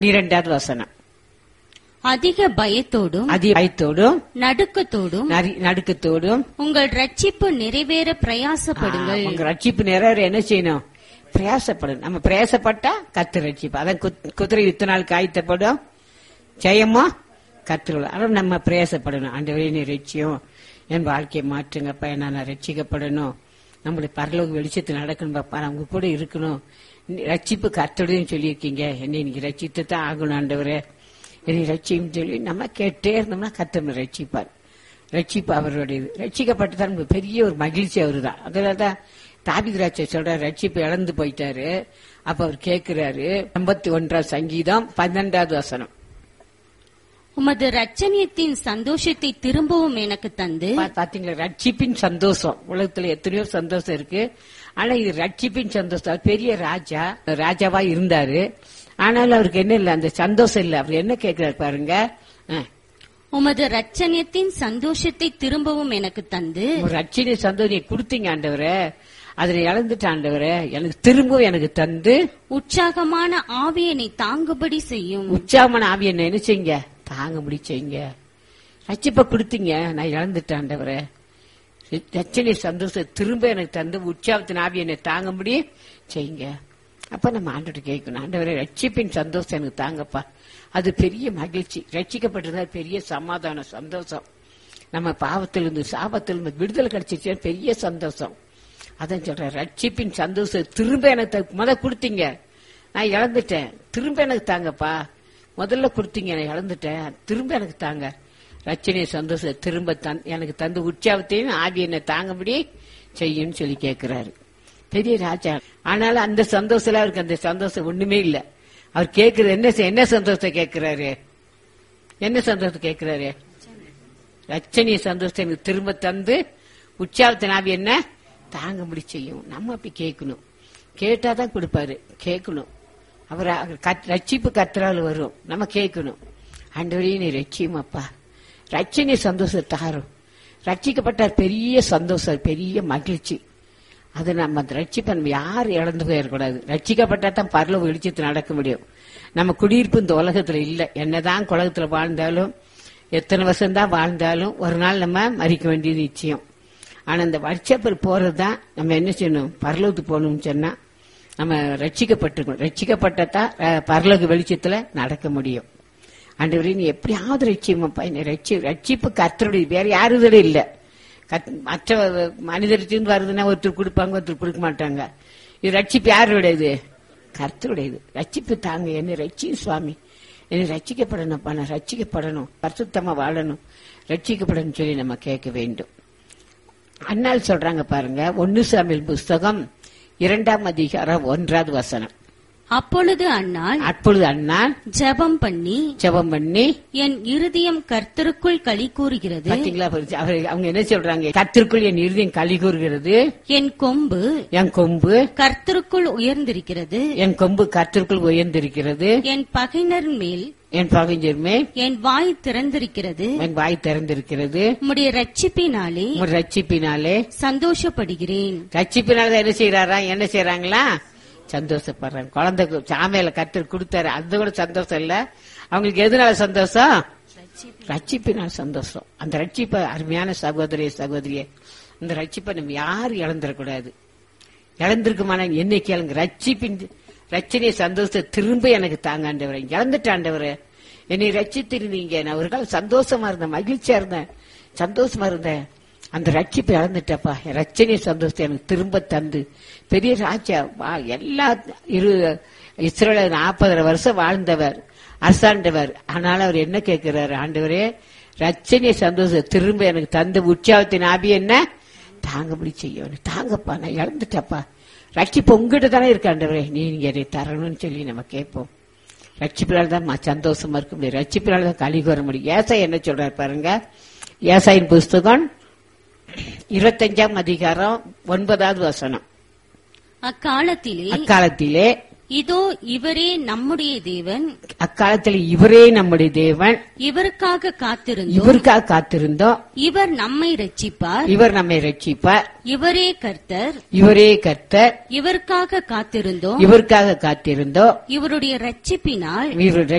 பனிரெண்டாவது வசனம் அதிக பயத்தோடும் அதி பயத்தோடும் நடுக்கத்தோடும் நரி- நடுக்கத்தோடும் உங்கள் ரட்சிப்பு நிறைவேற பிரயாசப்படுங்கள் ஆ, உங்க ரட்சிப்பு நிறைவேற என்ன செய்யணும் பிரயாசப்படணும் நம்ம பிரயாசப்பட்டா கத்து ரட்சிப்பு அதான் குத்- குதிரை யுத்த நாள் காய்த்தப்படும் ஜெயமோ கத்துருள் ஆனால் நம்ம பிரயாசப்படணும் ஆண்டவரே நீ ரட்சியம் என் வாழ்க்கையை மாற்றுங்கப்பா நான் ரட்சிக்கப்படணும் நம்மளுடைய பரலோக வெளிச்சத்தில் நடக்கணும் பாப்பா நான் உங்க கூட இருக்கணும் நீ ரட்சிப்பு கத்தோடையும் சொல்லியிருக்கீங்க என்னை நீங்க ரட்சித்து தான் ஆகணும் ஆண்டவரே என்னை ரட்சியும் சொல்லி நம்ம கேட்டே இருந்தோம்னா கத்தம் ரட்சிப்பார் ரட்சிப்பு அவருடையது ரட்சிக்கப்பட்டுதான் நமக்கு பெரிய ஒரு மகிழ்ச்சி அவருதான் அதனாலதான் தாபிதிராட்சை சொல்ற ரட்சிப்பு இழந்து போயிட்டாரு அப்ப அவர் கேட்கிறாரு ஐம்பத்தி ஒன்றாம் சங்கீதம் பன்னெண்டாவது வசனம் உமது ரட்சணியத்தின் சந்தோஷத்தை திரும்பவும் எனக்கு தந்து பா- பாத்தீங்களா ரட்சிப்பின் சந்தோஷம் உலகத்துல எத்தனையோ சந்தோஷம் இருக்கு ஆனா இது ரட்சிப்பின் சந்தோஷம் அவர் பெரிய ராஜா ராஜாவா இருந்தாரு ஆனாலும் அவருக்கு என்ன இல்ல அந்த சந்தோஷம் இல்ல அவர் என்ன கேட்கிறாரு பாருங்க ஆ, உமது ரட்சணியத்தின் சந்தோஷத்தை திரும்பவும் எனக்கு தந்து ஒரு ரட்சினை சந்தோஷம் நீ கொடுத்தீங்க ஆண்டவரே அதில் இழந்துட்ட ஆண்டவரே எனக்கு திரும்பவும் எனக்கு தந்து உற்சாகமான ஆவியனை தாங்குபடி செய்யும் உற்சாகமான ஆவியை நினைச்சீங்க தாங்க முடிச்சீங்க ரட்சிப்ப கொடுத்தீங்க நான் இழந்துட்டேன் ஆண்டவரே ரச்சனை சந்தோஷம் திரும்ப எனக்கு தந்து உற்சாகத்தின் ஆவி என்னை தாங்க முடியும் செய்யுங்க அப்ப நம்ம ஆண்டவர்கிட்ட கேட்கணும் ஆண்டவரே ரட்சிப்பின் சந்தோஷம் எனக்கு தாங்கப்பா அது பெரிய மகிழ்ச்சி ரட்சிக்கப்பட்டதா பெரிய சமாதானம் சந்தோஷம் நம்ம பாவத்திலிருந்து சாபத்திலிருந்து விடுதலை கிடைச்சிச்சு பெரிய சந்தோஷம் அதான் சொல்றேன் ரட்சிப்பின் சந்தோஷம் திரும்ப எனக்கு த- முத கொடுத்தீங்க நான் இழந்துட்டேன் திரும்ப எனக்கு தாங்கப்பா முதல்ல கொடுத்தீங்க நான் இழந்துட்டேன் திரும்ப எனக்கு தாங்க ரச்சனை சந்தோஷம் திரும்ப தந்- எனக்கு தந்து உற்சாகத்தையும் ஆவி என்னை தாங்கபடி செய்யும்னு சொல்லி கேட்கிறாரு பெரிய ராஜா ஆனாலும் அந்த சந்தோஷத்துல அவருக்கு அந்த சந்தோஷம் ஒண்ணுமே இல்ல அவர் கேட்கறது என்ன செ- என்ன சந்தோஷத்தை கேட்கிறாரு என்ன சந்தோஷத்தை கேட்கிறாரு ரச்சனைய சந்தோஷத்தை எனக்கு திரும்ப தந்து உற்சாகத்தின் ஆவி என்ன தாங்க முடி செய்யும் நம்ம அப்படி கேட்கணும் கேட்டாதான் கொடுப்பாரு கேட்கணும் அவர் அவர் கத்- ரட்சிப்பு கத்துறாள் வரும் நம்ம கேட்கணும் ஆண்டவரே நீ ரட்சியும் அப்பா ரட்சணை சந்தோஷம் தாரும் ரட்சிக்கப்பட்டார் பெரிய சந்தோஷம் பெரிய மகிழ்ச்சி அது நம்ம அந்த ரட்சிப்பை நம்ம யாரும் இழந்து போயிடக்கூடாது ரட்சிக்கப்பட்டா தான் பரலோக வெளிச்சத்தில் நடக்க முடியும் நம்ம குடியிருப்பு இந்த உலகத்துல இல்ல என்னதான் உலகத்துல வாழ்ந்தாலும் எத்தனை வருஷம் தான் வாழ்ந்தாலும் ஒரு நாள் நம்ம மறிக்க வேண்டியது நிச்சயம் ஆனா இந்த வருஷப்பர் போறதுதான் நம்ம என்ன செய்யணும் பரலோகத்துக்கு போகணும்னு சொன்னா நம்ம ரட்சிக்கப்பட்டிருக்கணும் ரட்சிக்கப்பட்டதான் அஹ், பரலோக வெளிச்சத்துல நடக்க முடியும் ஆண்டவரே நீ எப்படியாவது ரட்சியமாப்பா என்னை ரட்சி ரட்சிப்பு கத்தருடைய வேற யாரும் இதுல இல்ல கத்- மற்ற மனிதர்கிட்ட வருதுன்னா ஒருத்தர் கொடுப்பாங்க ஒருத்தர் கொடுக்க மாட்டாங்க இது ரட்சிப்பு யாருடையது கர்த்தருடையது ரட்சிப்பு தாங்க என்னை ரட்சியும் சுவாமி என்னை ரட்சிக்கப்படணும்ப்பா நான் ரட்சிக்கப்படணும் பரிசுத்தமா வாழணும் ரட்சிக்கப்படணும் சொல்லி நம்ம கேட்க வேண்டும் அண்ணால் சொல்றாங்க பாருங்க ஒன்னு சாமியல் புஸ்தகம் இரண்டாம் அதிகாரம் ஒன்றாவது வசனம் அப்பொழுது அன்னாள் அப்பொழுது அண்ணால் ஜெபம் பண்ணி ஜெபம் பண்ணி என் இருதயம் கர்த்தருக்குள் களி கூறுகிறது பாத்தீங்களா அவர் அவர்- அவங்க என்ன சொல்றாங்க கத்திற்குள் என் இருதயம் களி கூறுகிறது என் கொம்பு என் கொம்பு கர்த்தருக்குள் உயர்ந்திருக்கிறது என் கொம்பு கத்திற்குள் உயர்ந்திருக்கிறது என் பகைஞர் மேல் என் பகைஞர்மே என் வாய் திறந்திருக்கிறது என் வாய் திறந்திருக்கிறது உம்முடைய ரட்சிப்பினாலே உன் ரட்சிப்பினாலே சந்தோஷப்படுகிறேன் ரட்சிப்பினால என்ன செய்யறாரா என்ன செய்யறாங்களா சந்தோஷப்படுறாங்க குழந்தை சாமையில கத்தர் கொடுத்தாரு அது கூட சந்தோஷம் இல்ல அவங்களுக்கு எதனால சந்தோஷம் ரட்சிப்பினால் சந்தோஷம் அந்த ரட்சிப்பை அருமையான சகோதரிய சகோதரியே இந்த ரட்சிப்பை நம்ம யாரும் இழந்துடக்கூடாது இழந்திருக்குமான என்னை கேளுங்க ரட்சிப்பின் ரட்சணைய சந்தோஷத்தை திரும்ப எனக்கு தாங்க ஆண்டவரே இழந்துட்ட ஆண்டவரே என்னை ரட்சித்திருந்தீங்க நான் ஒரு காலம் சந்தோஷமா இருந்தேன் மகிழ்ச்சியா இருந்தேன் சந்தோஷமா இருந்தேன் அந்த ரட்சிப்பை இழந்துட்டப்பா என் ரட்சணைய சந்தோஷத்தை எனக்கு திரும்ப தந்து பெரிய ராஜா வா எல்லா இரு இஸ்ரேல நாற்பதரை வருஷம் வாழ்ந்தவர் அரசாண்டவர் ஆனாலும் அவர் என்ன கேட்கிறாரு ஆண்டவரே ரட்சணைய சந்தோஷத்தை திரும்ப எனக்கு தந்து உற்சாகத்தின் ஆபி என்ன தாங்கபடி செய்யணும் தாங்கப்பா நான் இழந்துட்டப்பா ரட்சிப்பு உங்ககிட்ட தானே இருக்காண்டவரே நீ நீங்க என்னை தரணும்னு சொல்லி நம்ம கேட்போம் ரட்சிப்பினால் தான் ம- சந்தோஷமா இருக்க முடியும் ரட்சிப்பினால் தான் கழி கூற முடியும் ஏசாய் என்ன சொல்றாரு பாருங்க ஏசாயின் புஸ்தகம் இருபத்தஞ்சாம் அதிகாரம் ஒன்பதாவது வசனம் அக்காலத்திலே அக்காலத்திலே இதோ இவரே நம்முடைய தேவன் அக்காலத்துல இவரே நம்முடைய தேவன் இவருக்காக காத்திருந்தோம் இவருக்காக காத்திருந்தோம் இவர் நம்மை ரட்சிப்பார் இவர் நம்மை ரட்சிப்பார் இவரே கர்த்தர் இவரே கர்த்தர் இவருக்காக காத்திருந்தோம் இவருக்காக காத்திருந்தோம் இவருடைய ரட்சிப்பினால் இவர்